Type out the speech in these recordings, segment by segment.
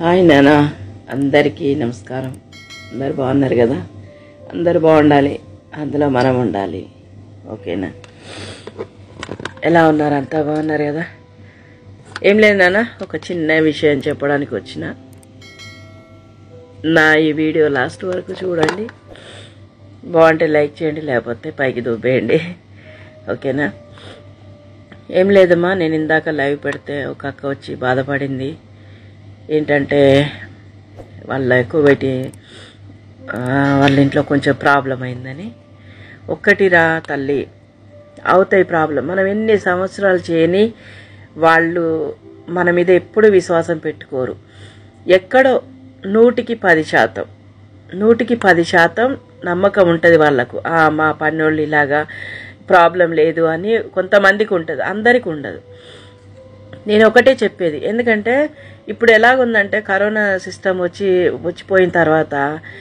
hi నానా అందరికీ నమస్కారం అందరు బాగున్నారు కదా అందరు బాగుండాలి అందులో మనం ఉండాలి ఓకేనా ఎలా ఉన్నారు అంతా బాగున్నారు కదా ఏం లేదు నాన్న ఒక చిన్న విషయం చెప్పడానికి వచ్చిన నా ఈ వీడియో లాస్ట్ వరకు చూడండి బాగుంటే లైక్ చేయండి లేకపోతే పైకి దుబ్బేయండి ఓకేనా ఏం లేదమ్మా నేను ఇందాక లైవ్ పెడితే ఒక అక్క వచ్చి బాధపడింది ఏంటంటే వాళ్ళ ఎక్కువ పెట్టి ఆ, వాళ్ళ ఇంట్లో కొంచెం ప్రాబ్లం అయిందని ఒక్కటిరా తల్లి అవుతాయి ప్రాబ్లం మనం ఎన్ని సంవత్సరాలు చేయని వాళ్ళు మన మీద ఎప్పుడు విశ్వాసం పెట్టుకోరు ఎక్కడో నూటికి పది శాతం నూటికి పది శాతం నమ్మకం ఉంటుంది వాళ్ళకు ఆ, మా పన్నోళ్ళు ఇలాగా ప్రాబ్లం లేదు అని కొంతమందికి ఉంటుంది అందరికి ఉండదు నేను ఒకటే చెప్పేది ఎందుకంటే ఇప్పుడు ఎలాగుందంటే కరోనా సిస్టమ్ వచ్చి వచ్చిపోయిన తర్వాత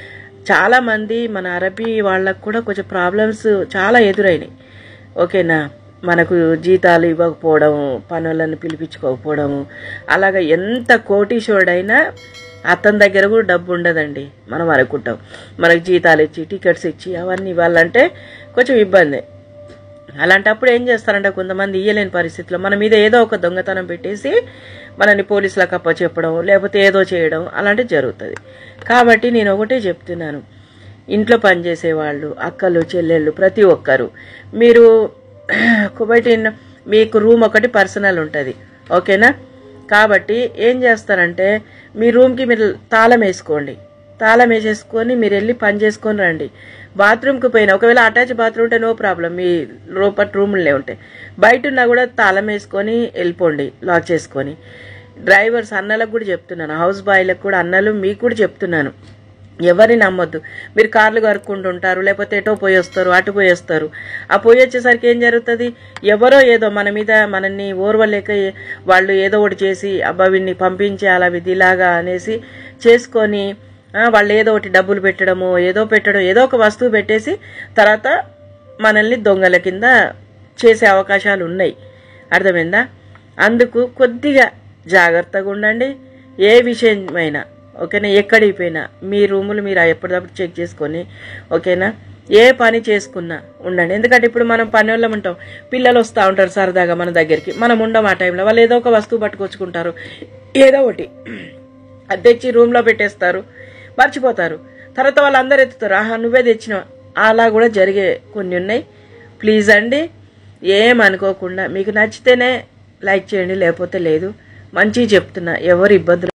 చాలామంది మన అరబీ వాళ్ళకు కూడా కొంచెం ప్రాబ్లమ్స్ చాలా ఎదురైనాయి ఓకేనా మనకు జీతాలు ఇవ్వకపోవడం పనులను పిలిపించుకోకపోవడం అలాగ ఎంత కోటీశ్వరుడైనా అతని దగ్గర కూడా డబ్బు ఉండదండి మనం అనుకుంటాం మనకు జీతాలు ఇచ్చి టికెట్స్ ఇచ్చి అవన్నీ ఇవ్వాలంటే కొంచెం ఇబ్బంది అలాంటప్పుడు ఏం చేస్తారంటే కొంతమంది ఇయ్యలేని పరిస్థితిలో మన మీద ఏదో ఒక దొంగతనం పెట్టేసి మనని పోలీసులకు అప్ప చెప్పడం లేకపోతే ఏదో చేయడం అలాంటివి జరుగుతుంది కాబట్టి నేను ఒకటే చెప్తున్నాను ఇంట్లో పనిచేసే వాళ్ళు అక్కలు చెల్లెళ్ళు ప్రతి ఒక్కరు మీరు కుబైట్ మీకు రూమ్ ఒకటి పర్సనల్ ఉంటుంది ఓకేనా కాబట్టి ఏం చేస్తారంటే మీ రూమ్కి మీరు తాళం వేసుకోండి తాళం వేసేసుకొని మీరు వెళ్ళి పని చేసుకొని రండి బాత్రూమ్కి పోయినా ఒకవేళ అటాచ్ బాత్రూమ్ ఉంటే నో ప్రాబ్లం మీ లోపల రూములే ఉంటాయి బయట ఉన్నా కూడా తాళం వేసుకొని వెళ్ళిపోండి లాక్ చేసుకొని డ్రైవర్స్ అన్నలకు కూడా చెప్తున్నాను హౌస్ బాయ్లకు కూడా అన్నలు మీకు కూడా చెప్తున్నాను ఎవరిని నమ్మొద్దు మీరు కార్లు కరుక్కుంటుంటారు లేకపోతే ఎటో పోయి వస్తారు అటు పోయి వస్తారు ఆ పోయి వచ్చేసరికి ఏం జరుగుతుంది ఎవరో ఏదో మన మీద మనల్ని ఓర్వలేక ఏ- వాళ్ళు ఏదో ఒకటి చేసి అబ్బా వీడిని పంపించేయాలా విధిలాగా అనేసి చేసుకొని ఆ, వాళ్ళు ఏదో ఒకటి డబ్బులు పెట్టడము ఏదో పెట్టడం ఏదో ఒక వస్తువు పెట్టేసి తర్వాత మనల్ని దొంగల కింద చేసే అవకాశాలు ఉన్నాయి అర్థమైందా అందుకు కొద్దిగా జాగ్రత్తగా ఉండండి ఏ విషయమైనా ఓకేనా ఎక్కడికి పోయినా మీ రూములు మీరు ఎప్పటికప్పుడు చెక్ చేసుకొని ఓకేనా ఏ పని చేసుకున్నా ఉండండి ఎందుకంటే ఇప్పుడు మనం పని వాళ్ళం ఉంటాం పిల్లలు వస్తూ ఉంటారు సరదాగా మన దగ్గరికి మనం ఉండం ఆ టైంలో వాళ్ళు ఏదో ఒక వస్తువు పట్టుకొచ్చుకుంటారు ఏదో ఒకటి అది తెచ్చి రూమ్లో పెట్టేస్తారు మర్చిపోతారు తర్వాత వాళ్ళందరూ ఎత్తుతారు ఆహా నువ్వే తెచ్చినావు అలా కూడా జరిగే కొన్ని ఉన్నాయి ప్లీజ్ అండి ఏమనుకోకుండా మీకు నచ్చితేనే లైక్ చేయండి లేకపోతే లేదు మంచిగా చెప్తున్నా ఎవరు ఇబ్బందులు